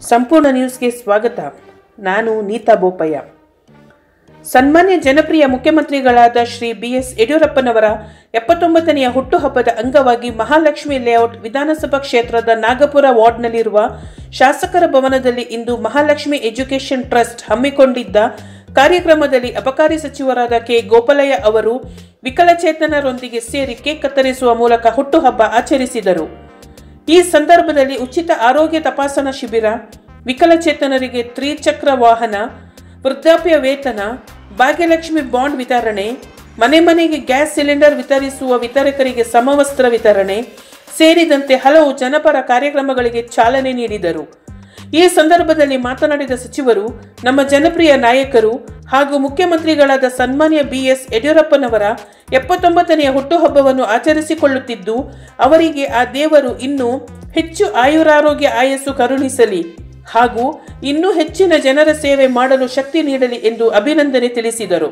ಸಂಪೂರ್ಣ ನ್ಯೂಸ್ಗೆ ಸ್ವಾಗತ ನಾನು ನೀತಾ ಬೋಪಯ್ಯ ಸನ್ಮಾನ್ಯ ಜನಪ್ರಿಯ ಮುಖ್ಯಮಂತ್ರಿಗಳಾದ ಶ್ರೀ ಬಿ ಎಸ್ ಯಡಿಯೂರಪ್ಪನವರ ಎಪ್ಪತ್ತೊಂಬತ್ತನೆಯ ಹುಟ್ಟುಹಬ್ಬದ ಅಂಗವಾಗಿ ಮಹಾಲಕ್ಷ್ಮಿ ಲೇಔಟ್ ವಿಧಾನಸಭಾ ಕ್ಷೇತ್ರದ ನಾಗಪುರ ವಾರ್ಡ್ನಲ್ಲಿರುವ ಶಾಸಕರ ಭವನದಲ್ಲಿ ಇಂದು ಮಹಾಲಕ್ಷ್ಮಿ ಎಜುಕೇಷನ್ ಟ್ರಸ್ಟ್ ಹಮ್ಮಿಕೊಂಡಿದ್ದ ಕಾರ್ಯಕ್ರಮದಲ್ಲಿ ಅಬಕಾರಿ ಸಚಿವರಾದ ಕೆ ಗೋಪಾಲಯ್ಯ ಅವರು ವಿಕಲಚೇತನರೊಂದಿಗೆ ಸೇರಿ ಕೇಕ್ ಕತ್ತರಿಸುವ ಮೂಲಕ ಹುಟ್ಟುಹಬ್ಬ ಆಚರಿಸಿದರು ಈ ಸಂದರ್ಭದಲ್ಲಿ ಉಚಿತ ಆರೋಗ್ಯ ತಪಾಸಣಾ ಶಿಬಿರ ವಿಕಲಚೇತನರಿಗೆ ತ್ರಿಚಕ್ರ ವಾಹನ ವೃದ್ಧಾಪ್ಯ ವೇತನ ಭಾಗ್ಯಲಕ್ಷ್ಮಿ ಬಾಂಡ್ ವಿತರಣೆ ಮನೆ ಮನೆಗೆ ಗ್ಯಾಸ್ ಸಿಲಿಂಡರ್ ವಿತರಿಸುವ ವಿತರಕರಿಗೆ ಸಮವಸ್ತ್ರ ವಿತರಣೆ ಸೇರಿದಂತೆ ಹಲವು ಜನಪರ ಕಾರ್ಯಕ್ರಮಗಳಿಗೆ ಚಾಲನೆ ನೀಡಿದರು ಈ ಸಂದರ್ಭದಲ್ಲಿ ಮಾತನಾಡಿದ ಸಚಿವರು ನಮ್ಮ ಜನಪ್ರಿಯ ನಾಯಕರು ಹಾಗೂ ಮುಖ್ಯಮಂತ್ರಿಗಳಾದ ಸನ್ಮಾನ್ಯ ಬಿ ಎಸ್ ಯಡಿಯೂರಪ್ಪನವರ ಎಪ್ಪತ್ತೊಂಬತ್ತನೆಯ ಹುಟ್ಟುಹಬ್ಬವನ್ನು ಆಚರಿಸಿಕೊಳ್ಳುತ್ತಿದ್ದು ಅವರಿಗೆ ಆ ದೇವರು ಇನ್ನೂ ಹೆಚ್ಚು ಆಯುರಾರೋಗ್ಯ ಆಯಸ್ಸು ಕರುಣಿಸಲಿ ಹಾಗೂ ಇನ್ನೂ ಹೆಚ್ಚಿನ ಜನರ ಸೇವೆ ಮಾಡಲು ಶಕ್ತಿ ನೀಡಲಿ ಎಂದು ಅಭಿನಂದನೆ ತಿಳಿಸಿದರು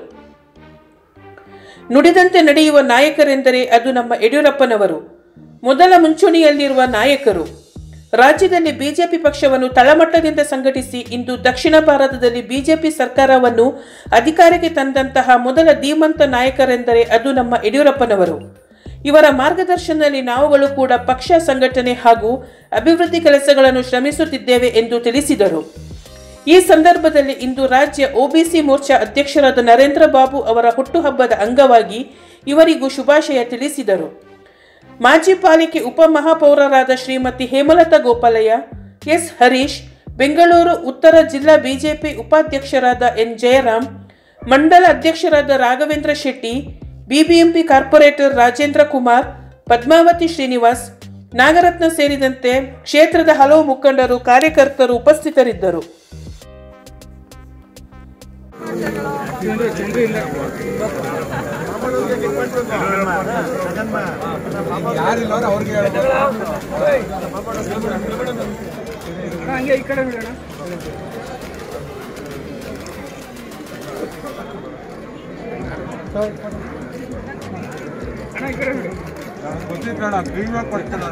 ನುಡಿದಂತೆ ನಡೆಯುವ ನಾಯಕರೆಂದರೆ ಅದು ನಮ್ಮ ಯಡಿಯೂರಪ್ಪನವರು ಮೊದಲ ಮುಂಚೂಣಿಯಲ್ಲಿರುವ ನಾಯಕರು ರಾಜ್ಯದಲ್ಲಿ ಬಿಜೆಪಿ ಪಕ್ಷವನ್ನು ತಳಮಟ್ಟದಿಂದ ಸಂಘಟಿಸಿ ಇಂದು ದಕ್ಷಿಣ ಭಾರತದಲ್ಲಿ ಬಿಜೆಪಿ ಸರ್ಕಾರವನ್ನು ಅಧಿಕಾರಕ್ಕೆ ತಂದಂತಹ ಮೊದಲ ಧೀಮಂತ ನಾಯಕರೆಂದರೆ ಅದು ನಮ್ಮ ಯಡಿಯೂರಪ್ಪನವರು ಇವರ ಮಾರ್ಗದರ್ಶನದಲ್ಲಿ ನಾವುಗಳು ಕೂಡ ಪಕ್ಷ ಸಂಘಟನೆ ಹಾಗೂ ಅಭಿವೃದ್ಧಿ ಕೆಲಸಗಳನ್ನು ಶ್ರಮಿಸುತ್ತಿದ್ದೇವೆ ಎಂದು ತಿಳಿಸಿದರು ಈ ಸಂದರ್ಭದಲ್ಲಿ ಇಂದು ರಾಜ್ಯ ಒಬಿಸಿ ಮೋರ್ಚಾ ಅಧ್ಯಕ್ಷರಾದ ನರೇಂದ್ರ ಬಾಬು ಅವರ ಹುಟ್ಟುಹಬ್ಬದ ಅಂಗವಾಗಿ ಇವರಿಗೂ ಶುಭಾಶಯ ತಿಳಿಸಿದರು ಮಾಜಿ ಪಾಲಿಕೆ ಉಪಮಹಾಪೌರರಾದ ಶ್ರೀಮತಿ ಹೇಮಲತಾ ಗೋಪಾಲಯ್ಯ ಎಸ್ ಹರೀಶ್ ಬೆಂಗಳೂರು ಉತ್ತರ ಜಿಲ್ಲಾ ಬಿಜೆಪಿ ಉಪಾಧ್ಯಕ್ಷರಾದ ಎನ್ ಜಯರಾಮ್ ಮಂಡಲ ಅಧ್ಯಕ್ಷರಾದ ರಾಘವೇಂದ್ರ ಶೆಟ್ಟಿ ಬಿಬಿಎಂಪಿ ಕಾರ್ಪೊರೇಟರ್ ರಾಜೇಂದ್ರ ಕುಮಾರ್ ಪದ್ಮಾವತಿ ಶ್ರೀನಿವಾಸ್ ನಾಗರತ್ನ ಸೇರಿದಂತೆ ಕ್ಷೇತ್ರದ ಹಲವು ಮುಖಂಡರು ಕಾರ್ಯಕರ್ತರು ಉಪಸ್ಥಿತರಿದ್ದರು ಯಾರಿಲ್ಲ ಅಂದ್ರೆ ಅವ್ರಿಗೆ ಹಂಗೆ ಈ ಕಡೆ ಬಿಡೋಣ ಅಣ್ಣ ಈ ಕಡೆ ಬಿಡು ಗೊತ್ತಿದ್ದಣ್ಣ ಕ್ರೀಮಾಗಿ ಕೊಡ್ತಾನ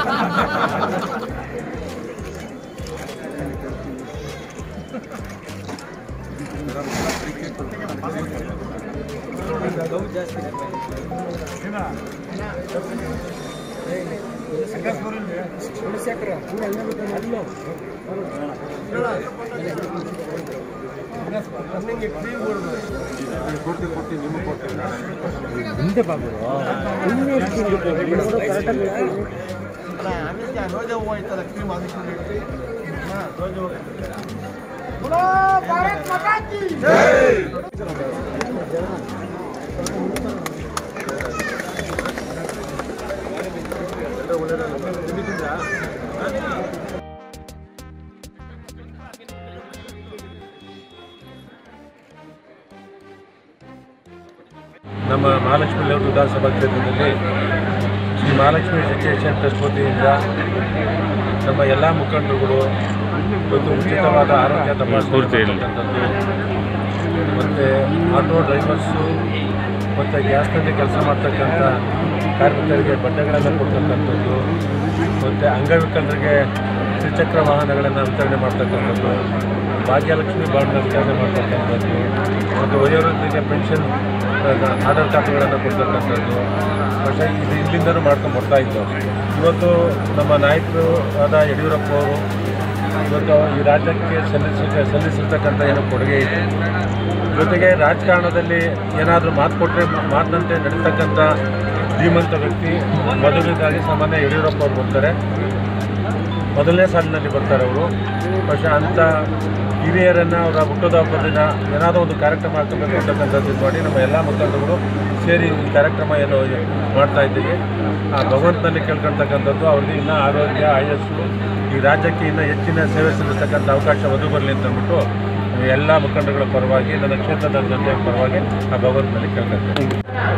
ಕೊಟ್ಟು ಕೊಟ್ಟು ನಿಮಗೆ ಕೊಡ್ತೀನಿ ಹಿಂದೆ ಬಾಬು ನಮ್ಮ ಮಹಾಲಕ್ಷ್ಮಿ ಲೇಔಟ್ ವಿಧಾನಸಭಾ ಕ್ಷೇತ್ರದಲ್ಲಿ ಶ್ರೀ ಮಹಾಲಕ್ಷ್ಮಿ ಎಜುಕೇಷನ್ ಟ್ರಸ್ಟ್ ವತಿಯಿಂದ ನಮ್ಮ ಎಲ್ಲ ಮುಖಂಡರುಗಳು ಇವತ್ತು ಉಚಿತವಾದ ಆರೋಗ್ಯ ತಪಾಸಣೆ ಮಾಡ್ತಕ್ಕಂಥದ್ದು ಮತ್ತು ಆಟೋ ಡ್ರೈವರ್ಸು ಮತ್ತು ಗ್ಯಾಸ್ನಲ್ಲಿ ಕೆಲಸ ಮಾಡ್ತಕ್ಕಂಥ ಕಾರ್ಮಿಕರಿಗೆ ಬಟ್ಟೆಗಳನ್ನು ಕೊಡ್ತಕ್ಕಂಥದ್ದು ಮತ್ತು ಅಂಗವಿಕಲರಿಗೆ ತ್ರಿಚಕ್ರ ವಾಹನಗಳನ್ನು ವಿತರಣೆ ಮಾಡ್ತಕ್ಕಂಥದ್ದು ಭಾಗ್ಯಲಕ್ಷ್ಮಿ ಬಾಂಡ್ನ ವಿತರಣೆ ಮಾಡ್ತಕ್ಕಂಥದ್ದು ಮತ್ತು ವಯೋವೃದ್ಧರಿಗೆ ಪೆನ್ಷನ್ ಆಧಾರ್ ಕಾರ್ಡ್ಗಳನ್ನು ಕೊಡ್ತಕ್ಕಂಥದ್ದು പക്ഷേ ಇದು ಇಲ್ಲಿಂದನೂ ಮಾಡ್ಕೊಂಡು ಬರ್ತಾ ಇದ್ದು ಇವತ್ತು ನಮ್ಮ ನಾಯಕರು ಆದ ಯಡಿಯೂರಪ್ಪ ಅವರು ಇವತ್ತು ಈ ರಾಜ್ಯಕ್ಕೆ ಸಲ್ಲಿಸ ಸಲ್ಲಿಸಿರ್ತಕ್ಕಂಥ ಏನೋ ಕೊಡುಗೆ ಇದೆ ಜೊತೆಗೆ ರಾಜಕಾರಣದಲ್ಲಿ ಏನಾದರೂ ಮಾತು ಕೊಟ್ಟರೆ ಮಾತಿನಂತೆ ನಡೀತಕ್ಕಂಥ ಧೀಮಂತ ವ್ಯಕ್ತಿ ಮೊದಲನೇದಾಗಿ ಸಾಮಾನ್ಯ ಯಡಿಯೂರಪ್ಪ ಅವರು ಬರ್ತಾರೆ ಮೊದಲನೇ ಸಾಲಿನಲ್ಲಿ ಬರ್ತಾರೆ ಅವರು പക്ഷേ ಅಂಥ ಹಿರಿಯರನ್ನು ಅವರ ಹುಟ್ಟದ ಹಬ್ಬದ ದಿನ ಏನಾದರೂ ಒಂದು ಕಾರ್ಯಕ್ರಮ ಹಾಕಬೇಕು ಅಂತಕ್ಕಂಥದ್ದು ಇದು ಮಾಡಿ ನಮ್ಮ ಎಲ್ಲ ಮುಖಂಡರುಗಳು ಸೇರಿ ಈ ಕಾರ್ಯಕ್ರಮ ಏನು ಮಾಡ್ತಾ ಇದ್ದೀವಿ ಆ ಭಗವಂತನಲ್ಲಿ ಕೇಳ್ಕೊಳ್ತಕ್ಕಂಥದ್ದು ಅವ್ರಿಗೆ ಇನ್ನೂ ಆರೋಗ್ಯ ಆಯಸ್ಸು ಈ ರಾಜ್ಯಕ್ಕೆ ಇನ್ನೂ ಹೆಚ್ಚಿನ ಸೇವೆ ಸಲ್ಲಿಸ್ತಕ್ಕಂಥ ಅವಕಾಶ ಒದಗಿ ಬರಲಿ ಅಂತ ಅಂದ್ಬಿಟ್ಟು ಎಲ್ಲ ಮುಖಂಡಗಳ ಪರವಾಗಿ ನನ್ನ ಕ್ಷೇತ್ರದ ಜನತೆಯ ಪರವಾಗಿ ಆ ಭಗವಂತನಲ್ಲಿ ಕೇಳ್ಕೊಳ್ತೀನಿ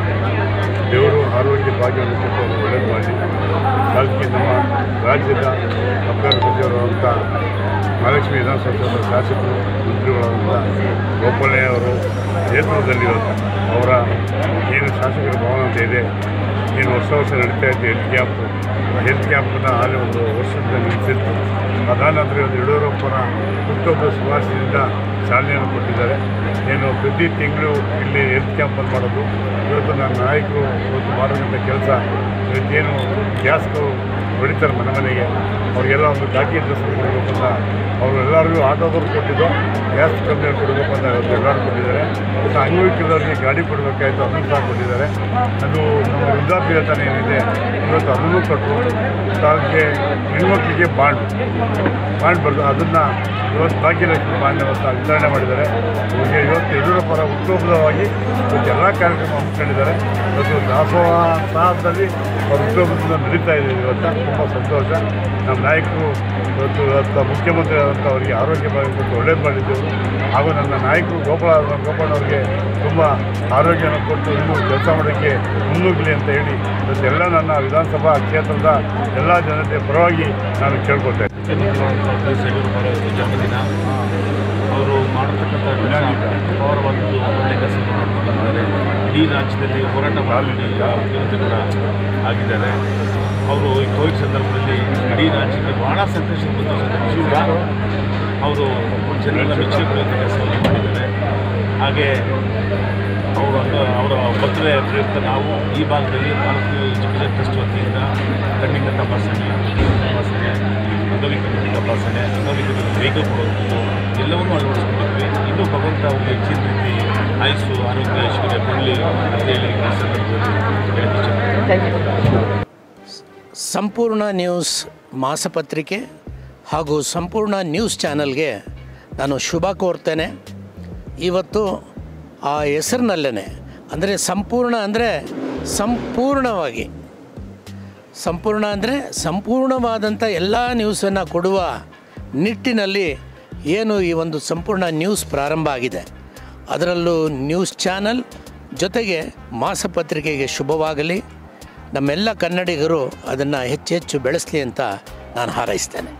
ದೇವರು ಆರೋಗ್ಯ ಭಾಗ್ಯವನ್ನು ಕೊಟ್ಟು ಒಳ್ಳೇದು ಮಾಡಿ ಅದಕ್ಕೆ ನಮ್ಮ ರಾಜ್ಯದ ಅಬ್ದಾರ ಸಚಿವರಾದಂಥ ಮಹಾಲಕ್ಷ್ಮಿ ವಿಧಾನಸಭಾ ಕ್ಷೇತ್ರದ ಶಾಸಕರು ಮಂತ್ರಿಗಳಾದಂಥ ಗೋಪಾಲಯ್ಯ ಅವರು ನೇತೃತ್ವದಲ್ಲಿ ಇವತ್ತು ಅವರ ಏನು ಶಾಸಕರ ಭವನ ಅಂತ ಇದೆ ಏನು ವರ್ಷ ವರ್ಷ ನಡೀತಾ ಇತ್ತು ಹೆಲ್ತ್ ಕ್ಯಾಂಪು ಆ ಹೆಲ್ತ್ ಕ್ಯಾಂಪನ್ನು ಅಲ್ಲಿ ಒಂದು ವರ್ಷದಿಂದ ನಿಲ್ಲಿಸಿತ್ತು ಅದಾದ ನಂತರ ಒಂದು ಯಡಿಯೂರಪ್ಪನ ಹುಟ್ಟುಹಬ್ಬದ ಶುಭಾಶಯದಿಂದ ಚಾಲನೆಯನ್ನು ಕೊಟ್ಟಿದ್ದಾರೆ ಏನು ಪ್ರತಿ ತಿಂಗಳು ಇಲ್ಲಿ ಹೆಲ್ತ್ ಕ್ಯಾಂಪನ್ನು ಮಾಡೋದು ಇವತ್ತು ನನ್ನ ನಾಯಕರು ಇವತ್ತು ಮಾಡೋದಂಥ ಕೆಲಸ ಇವತ್ತೇನು ಗ್ಯಾಸ್ಗಳು ಹೊಡಿತಾರೆ ಮನೆ ಮನೆಗೆ ಅವ್ರಿಗೆಲ್ಲ ಒಂದು ಡಾಕಿ ಡ್ರೆಸ್ ಕೊಡಬೇಕು ಅಂತ ಅವರು ಎಲ್ಲರಿಗೂ ಆಟೋದವ್ರು ಕೊಟ್ಟಿದ್ದು ಗ್ಯಾಸ್ ಕಂಪ್ನಿ ಕೊಡಬೇಕು ಅಂತ ಇವತ್ತು ಎಲ್ಲರೂ ಕೊಟ್ಟಿದ್ದಾರೆ ಮತ್ತು ಅಂಗವಿಕಲರಿಗೆ ಗಾಡಿ ಕೊಡಬೇಕಾಯ್ತು ಅದನ್ನು ಸಹ ಕೊಟ್ಟಿದ್ದಾರೆ ಅದು ನಮ್ಮ ವೃದ್ಧಾಪ್ಯ ವೇತನ ಏನಿದೆ ಇವತ್ತು ಅದನ್ನು ಕೊಟ್ಟರು ಅದಕ್ಕೆ ಹೆಣ್ಮಕ್ಳಿಗೆ ಬಾಂಡ್ ಬಾಂಡ್ ಬರ್ದು ಅದನ್ನು ಇವತ್ತು ಭಾಗ್ಯಲಕ್ಷ್ಮಿ ಬಾಂಡ್ ಅಂತ ವಿತರಣೆ ಮಾಡಿದ್ದಾರೆ ಅವ್ರಿಗೆ ಇವತ್ತು ಯಡಿಯೂರಪ್ಪರ ಹುಟ್ಟುಹಬ್ಬದವಾಗಿ ಇವತ್ತು ಎಲ್ಲ ಕಾರ್ಯಕ್ರಮ ಹಮ್ಮಿಕೊಂಡಿದ್ದಾರೆ ಇವತ್ತು ದಾಸೋಹ ಸಾಹಸದಲ್ಲಿ ಅವ್ರ ಹುಟ್ಟುಹಬ್ಬದಿಂದ ನಡೀತಾ ಇದೆ ಇವತ್ತು ತುಂಬ ಸಂತೋಷ ನಮ್ಮ ನಾಯಕರು ಇವತ್ತು ಇವತ್ತು ಮುಖ್ಯಮಂತ್ರಿ ಆದಂಥ ಅವರಿಗೆ ಆರೋಗ್ಯ ಕೊಟ್ಟು ಒಳ್ಳೇದು ಮಾಡಿದ್ದೆವು ಹಾಗೂ ನನ್ನ ನಾಯಕರು ಗೋಪಾಲ ಗೋಪಾಲವ್ರಿಗೆ ತುಂಬ ಆರೋಗ್ಯನ ಕೊಟ್ಟು ಇನ್ನೂ ಕೆಲಸ ಮಾಡೋಕ್ಕೆ ಮುನ್ನುಗ್ಗಲಿ ಅಂತ ಹೇಳಿ ಇವತ್ತೆಲ್ಲ ನನ್ನ ವಿಧಾನಸಭಾ ಕ್ಷೇತ್ರದ ಎಲ್ಲ ಜನತೆ ಪರವಾಗಿ ನಾನು ಕೇಳ್ಕೊಳ್ತೇನೆ ಯಡಿಯೂರಪ್ಪರ ಜನ್ಮದಿನ ಅವರು ಮಾಡತಕ್ಕಂಥ ಕೆಲಸ ಅಪಾರವಾದ ಒಳ್ಳೆ ಕೆಲಸವನ್ನು ಮಾಡ್ಕೊಂಡಿದ್ದಾರೆ ಇಡೀ ರಾಜ್ಯದಲ್ಲಿ ಹೋರಾಟ ಮಾಡಲಿ ಮುಖ್ಯಮಂತ್ರಿ ಕೂಡ ಆಗಿದ್ದಾರೆ ಅವರು ಈ ಕೋವಿಡ್ ಸಂದರ್ಭದಲ್ಲಿ ಇಡೀ ರಾಜ್ಯಕ್ಕೆ ಬಹಳ ಸಂತೋಷ ಬಂದ ವಿಷಯ ಅವರು ಜನರೆಲ್ಲ ಮೆಚ್ಚುಕೊಳ್ಳುವಂಥ ಕೆಲಸವನ್ನು ಮಾಡಿದ್ದಾರೆ ಹಾಗೆ ಅವರು ಅವರ ಬರ್ತ್ಡೇ ಪ್ರಯುಕ್ತ ನಾವು ಈ ಭಾಗದಲ್ಲಿ ನಾಲ್ಕು ಎಜುಕೇಷನ್ ಟ್ರಸ್ಟ್ ವತಿಯಿಂದ ಕಣ್ಣಿನ ತಪಾಸಣೆ ತಪಾಸಣೆ ಅಂಗವಿಕಲ ತಪಾಸಣೆ ಅಂಗವಿಕಲರಿಗೆ ವೆಹಿಕಲ್ ಕೊಡುವಂಥದ್ದು ಎಲ್ಲವನ್ನೂ ಅಳವಡಿಸ್ಕೊಂಡಿದ್ವಿ ಇನ್ನೂ ಭಗವಂತ ಅವರಿಗೆ ಹೆಚ್ಚಿನ ರೀತಿ ಆಯುಸ್ಸು ಆರೋಗ್ಯ ಐಶ್ವರ್ಯ ಕೊಡಲಿ ಅಂತೇಳಿ ಈ ಸಂದರ್ಭದಲ್ಲಿ ಹೇಳಕ್ಕೆ ಇಷ್ಟಪಡ್ತೀನಿ ಸಂಪೂರ್ಣ ನ್ಯೂಸ್ ಮಾಸಪತ್ರಿಕೆ ಹಾಗೂ ಸಂಪೂರ್ಣ ನ್ಯೂಸ್ ಚಾನಲ್ಗೆ ನಾನು ಶುಭ ಕೋರ್ತೇನೆ ಇವತ್ತು ಆ ಹೆಸರಿನಲ್ಲೇ ಅಂದರೆ ಸಂಪೂರ್ಣ ಅಂದರೆ ಸಂಪೂರ್ಣವಾಗಿ ಸಂಪೂರ್ಣ ಅಂದರೆ ಸಂಪೂರ್ಣವಾದಂಥ ಎಲ್ಲ ನ್ಯೂಸನ್ನು ಕೊಡುವ ನಿಟ್ಟಿನಲ್ಲಿ ಏನು ಈ ಒಂದು ಸಂಪೂರ್ಣ ನ್ಯೂಸ್ ಪ್ರಾರಂಭ ಆಗಿದೆ ಅದರಲ್ಲೂ ನ್ಯೂಸ್ ಚಾನಲ್ ಜೊತೆಗೆ ಮಾಸಪತ್ರಿಕೆಗೆ ಶುಭವಾಗಲಿ ನಮ್ಮೆಲ್ಲ ಕನ್ನಡಿಗರು ಅದನ್ನು ಹೆಚ್ಚು ಹೆಚ್ಚು ಬೆಳೆಸಲಿ ಅಂತ ನಾನು ಹಾರೈಸ್ತೇನೆ